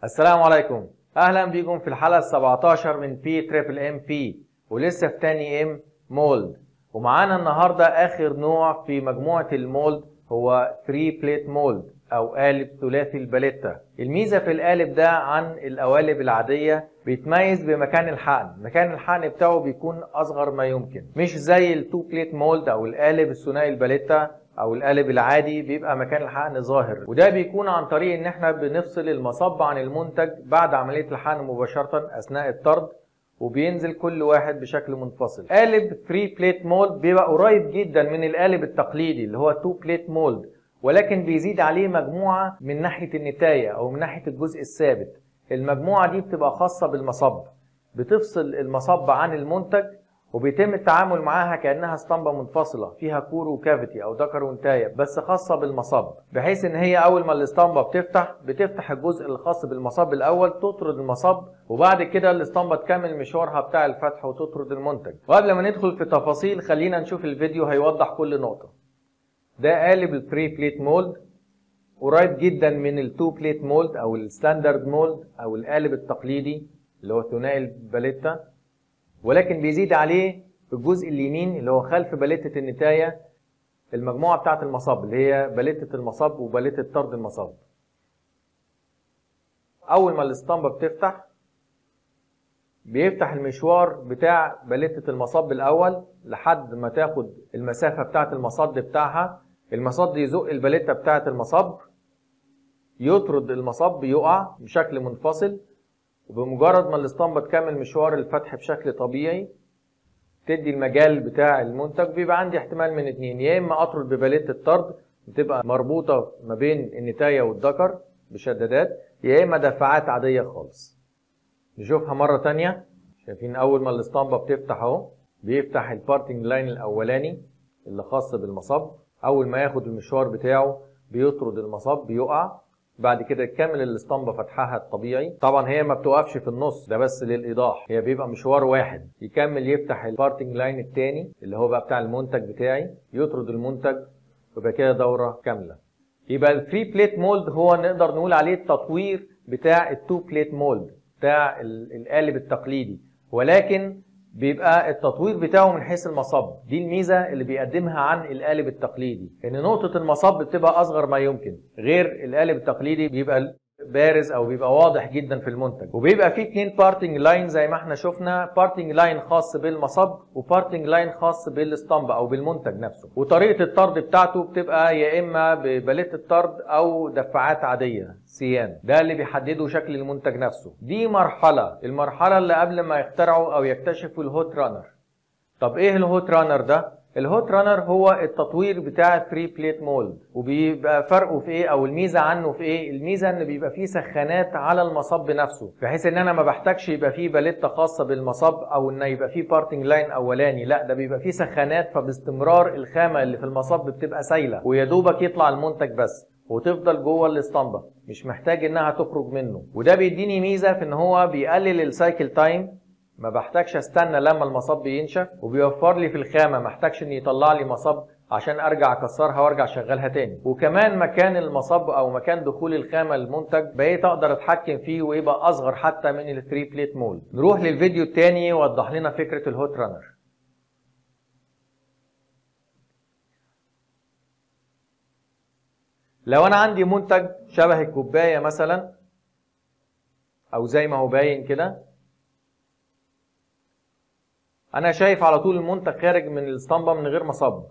السلام عليكم اهلا بيكم في الحلقه ال 17 من بي تريبل ام بي ولسه في تاني ام مولد ومعانا النهارده اخر نوع في مجموعه المولد هو 3 بليت مولد او قالب ثلاثي الباليتا الميزه في القالب ده عن القوالب العاديه بيتميز بمكان الحقن مكان الحقن بتاعه بيكون اصغر ما يمكن مش زي التو بليت مولد او القالب الثنائي الباليتا او القالب العادي بيبقى مكان الحقن ظاهر وده بيكون عن طريق ان احنا بنفصل المصب عن المنتج بعد عمليه الحقن مباشره اثناء الطرد وبينزل كل واحد بشكل منفصل قالب 3 بليت مولد بيبقى قريب جدا من القالب التقليدي اللي هو 2 بليت مولد ولكن بيزيد عليه مجموعه من ناحيه النتايه او من ناحيه الجزء الثابت المجموعه دي بتبقى خاصه بالمصب بتفصل المصب عن المنتج وبيتم التعامل معاها كانها اسطمبه منفصله فيها كور وكافيتي او ذكر وانتايه بس خاصه بالمصب بحيث ان هي اول ما الاسطمبه بتفتح بتفتح الجزء الخاص بالمصب الاول تطرد المصب وبعد كده الاسطمبه تكمل مشوارها بتاع الفتح وتطرد المنتج وقبل ما ندخل في تفاصيل خلينا نشوف الفيديو هيوضح كل نقطه ده قالب ال 3 بليت مولد قريب جدا من ال 2 بليت مولد او الستاندرد مولد او القالب التقليدي اللي هو ثنائي الباليتا ولكن بيزيد عليه في الجزء اليمين اللي هو خلف باليتة النتاية المجموعة بتاعة المصب اللي هي باليتة المصب وباليتة طرد المصب أول ما الاسطمبة بتفتح بيفتح المشوار بتاع باليتة المصب الأول لحد ما تاخد المسافة بتاعة المصد بتاعها المصد يزق الباليتة بتاعة المصب يطرد المصب يقع بشكل منفصل وبمجرد ما الاسطمبة تكمل مشوار الفتح بشكل طبيعي تدي المجال بتاع المنتج بيبقى عندي احتمال من اتنين يا اما اطرد بباليتة الطرد بتبقى مربوطة ما بين النتاية والذكر بشدادات يا اما دفعات عادية خالص نشوفها مرة تانية شايفين اول ما الاسطمبة بتفتح اهو بيفتح البارتنج لاين الاولاني اللي خاص بالمصب اول ما ياخد المشوار بتاعه بيطرد المصب بيقع بعد كده تكمل الاسطمبة فتحها الطبيعي طبعا هي ما بتوقفش في النص ده بس للايضاح هي بيبقى مشوار واحد يكمل يفتح البارتنج لاين التاني اللي هو بقى بتاع المنتج بتاعي يطرد المنتج ويبقى كده دورة كاملة يبقى ال 3 بليت مولد هو نقدر نقول عليه التطوير بتاع ال 2 بليت مولد بتاع القالب التقليدي ولكن بيبقى التطوير بتاعه من حيث المصب دي الميزه اللي بيقدمها عن القالب التقليدي ان نقطه المصب بتبقى اصغر ما يمكن غير القالب التقليدي بيبقى بارز او بيبقى واضح جدا في المنتج وبيبقى فيه اتنين بارتنج لاين زي ما احنا شفنا بارتنج لاين خاص بالمصب وبارتنج لاين خاص بالاسطمبه او بالمنتج نفسه وطريقه الطرد بتاعته بتبقى يا اما بباليت الطرد او دفعات عاديه سيان ده اللي بيحددوا شكل المنتج نفسه دي مرحله المرحله اللي قبل ما يخترعوا او يكتشفوا الهوت رانر طب ايه الهوت رانر ده الهوت رانر هو التطوير بتاع 3 بليت مولد وبيبقى فرقه في ايه او الميزه عنه في ايه الميزه ان بيبقى فيه سخانات على المصب نفسه بحيث ان انا ما بحتاجش يبقى فيه باليته خاصه بالمصب او ان يبقى فيه بارتنج لاين اولاني لا ده بيبقى فيه سخانات فباستمرار الخامه اللي في المصب بتبقى سايله ويا دوبك يطلع المنتج بس وتفضل جوه الاسطمبه مش محتاج انها تخرج منه وده بيديني ميزه في ان هو بيقلل السايكل تايم ما بحتاجش استنى لما المصب ينشف وبيوفر لي في الخامه ما احتاجش ان يطلع لي مصب عشان ارجع اكسرها وارجع اشغلها تاني وكمان مكان المصب او مكان دخول الخامه للمنتج بقيت اقدر اتحكم فيه ويبقى اصغر حتى من ال 3 بليت مول نروح للفيديو التاني يوضح لنا فكره الهوت رانر لو انا عندي منتج شبه الكوبايه مثلا او زي ما هو باين كده انا شايف على طول المنتج خارج من الاسطمبه من غير مصب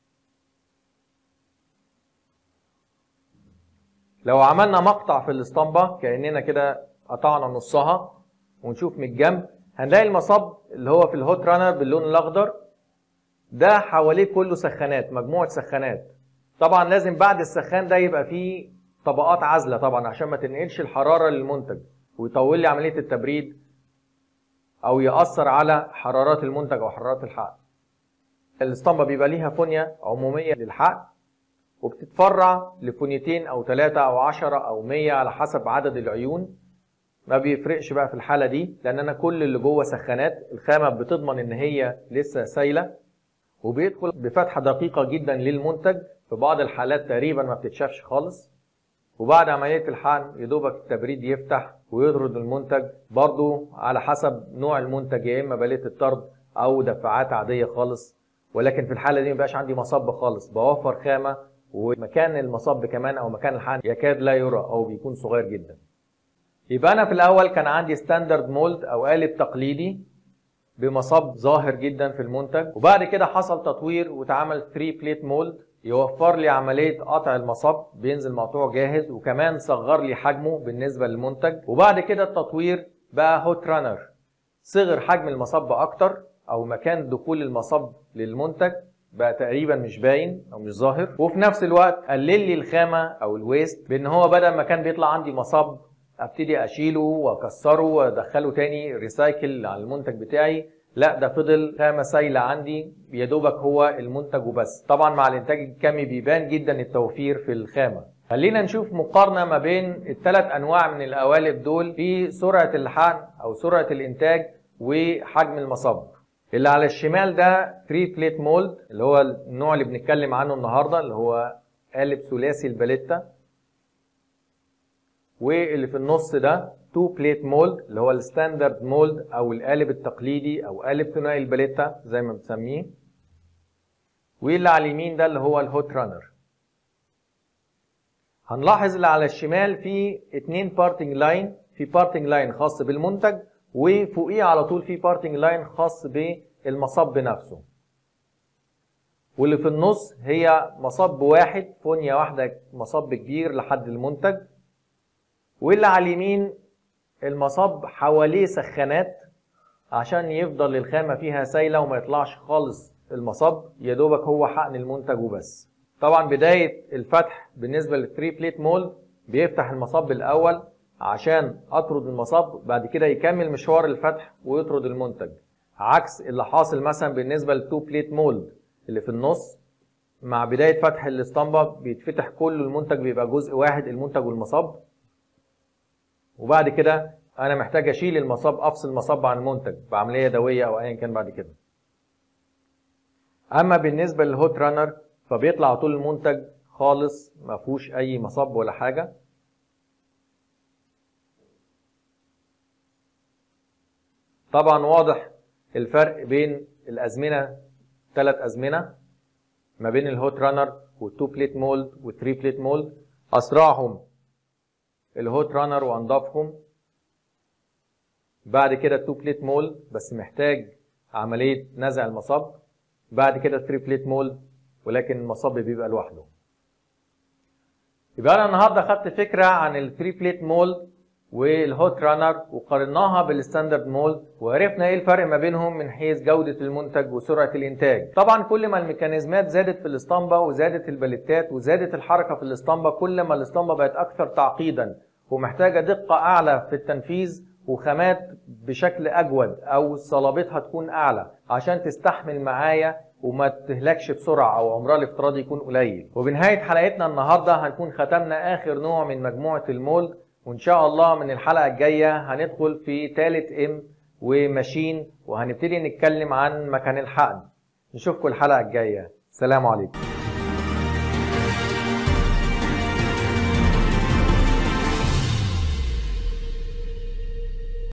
لو عملنا مقطع في الاسطمبه كاننا كده قطعنا نصها ونشوف من الجنب هنلاقي المصب اللي هو في الهوت رانر باللون الاخضر ده حواليه كله سخانات مجموعه سخانات طبعا لازم بعد السخان ده يبقى فيه طبقات عازله طبعا عشان ما تنقلش الحراره للمنتج ويطول لي عمليه التبريد او ياثر على حرارات المنتج او حرارات الحقن الاسطمبه بيبقى ليها فونيا عموميه للحقن وبتتفرع لفونيتين او ثلاثة او عشرة او مية على حسب عدد العيون ما بيفرقش بقى في الحالة دي لان انا كل اللي جوه سخانات الخامة بتضمن ان هي لسه سايلة وبيدخل بفتحة دقيقة جدا للمنتج في بعض الحالات تقريبا ما بتتشافش خالص وبعد عملية الحقن يدوبك التبريد يفتح ويطرد المنتج برضو على حسب نوع المنتج يا اما باليه الطرد او دفعات عاديه خالص ولكن في الحاله دي مبقاش عندي مصب خالص بوفر خامه ومكان المصب كمان او مكان الحقن يكاد لا يرى او بيكون صغير جدا يبقى انا في الاول كان عندي ستاندرد مولد او قالب تقليدي بمصب ظاهر جدا في المنتج وبعد كده حصل تطوير واتعمل 3 بليت مولد يوفر لي عملية قطع المصب بينزل مقطوع جاهز وكمان صغر لي حجمه بالنسبة للمنتج وبعد كده التطوير بقى هوت رانر صغر حجم المصب اكتر او مكان دخول المصب للمنتج بقى تقريبا مش باين او مش ظاهر وفي نفس الوقت قلل لي الخامه او الويست بان هو بدل ما كان بيطلع عندي مصب ابتدي اشيله واكسره وادخله تاني ريسايكل على المنتج بتاعي لا ده فضل خامه سايله عندي يا دوبك هو المنتج وبس طبعا مع الانتاج الكمي بيبان جدا التوفير في الخامه خلينا نشوف مقارنة ما بين الثلاث أنواع من القوالب دول في سرعة الحقن أو سرعة الإنتاج وحجم المصب اللي على الشمال ده 3 بليت مولد اللي هو النوع اللي بنتكلم عنه النهارده اللي هو قالب ثلاثي الباليتا واللي في النص ده 2 بليت مولد اللي هو الستاندرد مولد او القالب التقليدي او قالب ثنائي الباليتا زي ما بنسميه واللي على اليمين ده اللي هو الهوت رانر هنلاحظ اللي على الشمال في اتنين بارتنج لاين في بارتنج لاين خاص بالمنتج وفوقيه على طول في بارتنج لاين خاص بالمصب نفسه واللي في النص هي مصب واحد فونيا واحدة مصب كبير لحد المنتج واللي على اليمين المصب حواليه سخانات عشان يفضل الخامة فيها سايلة وما يطلعش خالص المصب يا دوبك هو حقن المنتج وبس طبعا بداية الفتح بالنسبة للثري بليت مولد بيفتح المصب الأول عشان اطرد المصب بعد كده يكمل مشوار الفتح ويطرد المنتج عكس اللي حاصل مثلا بالنسبه للتو بليت مولد اللي في النص مع بدايه فتح الاسطمبه بيتفتح كل المنتج بيبقى جزء واحد المنتج والمصب وبعد كده انا محتاج اشيل المصب افصل المصب عن المنتج بعمليه يدويه او ايا كان بعد كده اما بالنسبه للهوت رانر فبيطلع طول المنتج خالص ما فيهوش اي مصب ولا حاجه طبعا واضح الفرق بين الازمنه ثلاث ازمنه ما بين الهوت رانر والتو بليت مولد والثري بليت مولد اسرعهم الهوت رانر وانضفهم بعد كده التو بليت مولد بس محتاج عمليه نزع المصب بعد كده الثري بليت مولد ولكن المصب بيبقى لوحده يبقى انا النهارده خدت فكره عن الثري بليت مولد والهوت رانر وقارناها بالستاندرد مولد وعرفنا ايه الفرق ما بينهم من حيث جودة المنتج وسرعة الانتاج طبعا كل ما الميكانيزمات زادت في الاسطمبة وزادت البلتات وزادت الحركة في الاسطمبة كل ما الاسطمبة بقت اكثر تعقيدا ومحتاجة دقة اعلى في التنفيذ وخامات بشكل اجود او صلابتها تكون اعلى عشان تستحمل معايا وما تهلكش بسرعة او عمرها الافتراضي يكون قليل وبنهاية حلقتنا النهاردة هنكون ختمنا اخر نوع من مجموعة المولد وان شاء الله من الحلقه الجايه هندخل في تالت ام وماشين وهنبتدي نتكلم عن مكان الحقن نشوفكم الحلقه الجايه سلام عليكم